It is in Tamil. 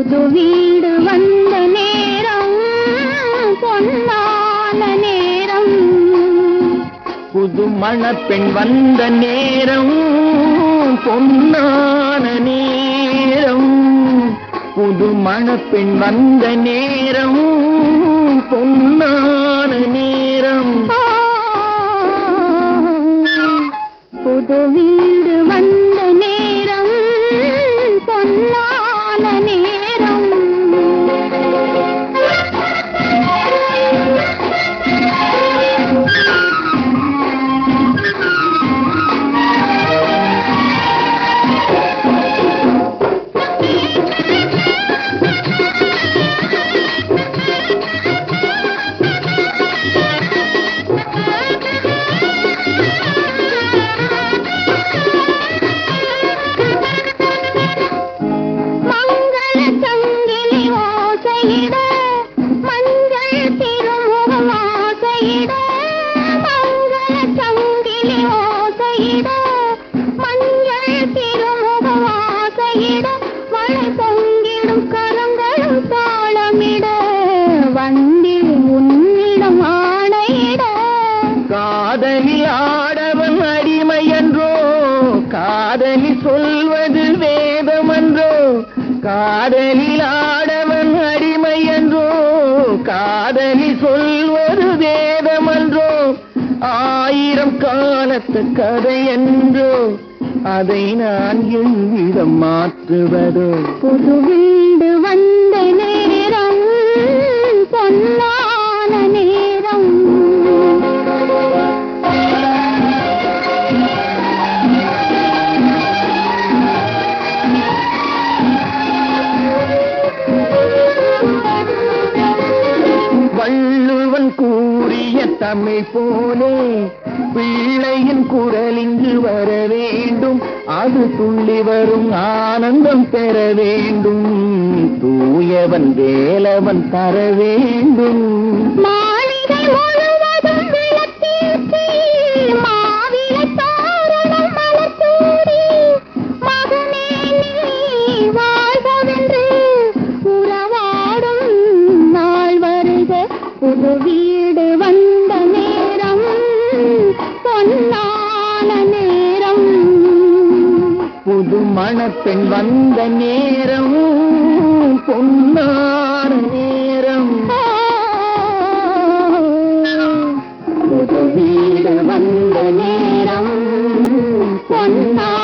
புது வீடு வந்த நேரம் பொன்னான நேரம் புது மணப்பெண் வந்த நேரம் பொன்னான நேரம் புது மணப்பெண் வந்த நேரம் பொன்னான நேரம் ஆ, புது வீடு வந்த நேரம் பொன்னான நேரம் மங்கள சங்கிலி ஓசையிட மஞ்சள் திருமுகம் ஆசையிட மங்கள சங்கிலி ஓசையிட மஞ்சள் திருமுகம் ஆசையிட மழை பொங்கிடும் கரங்களும் தாளமிட வந்தில் உன்னிடம் ஆணையிட காதலில் ஆடவன் அடிமை என்றோ காதலி சொல்வது வேதமன்றோ காதலில் ஆடவன் அடிமை என்றோ காதலி சொல்வது வேதமன்றோ ஆயிரம் காலத்து கதை என்றோ அதை நான் எவ்விதம் மாற்றுவதோ புது வீடு வந்த நேரம் பொன்னான நேரம் வள்ளுவன் கூறிய தமிழ் போலே பிள்ளையின் குரல் இங்கு வர வேண்டும் அது துள்ளி வரும் ஆனந்தம் பெற வேண்டும் தூயவன் வேலவன் தர வேண்டும் மாளிகை முழுவதும் விளக்கேற்றி மாவிலை தோரணம் மலர்த்தூடி மகனே நீ வாழ்கவென்று உறவாடும் நாள் வருக புது வீடு வந்த நேரம் பொன்னான நேரம் புது மணப்பெண் வந்த நேரம் பொன்னான நேரம் புது வீடு வந்த நேரம் பொன்னா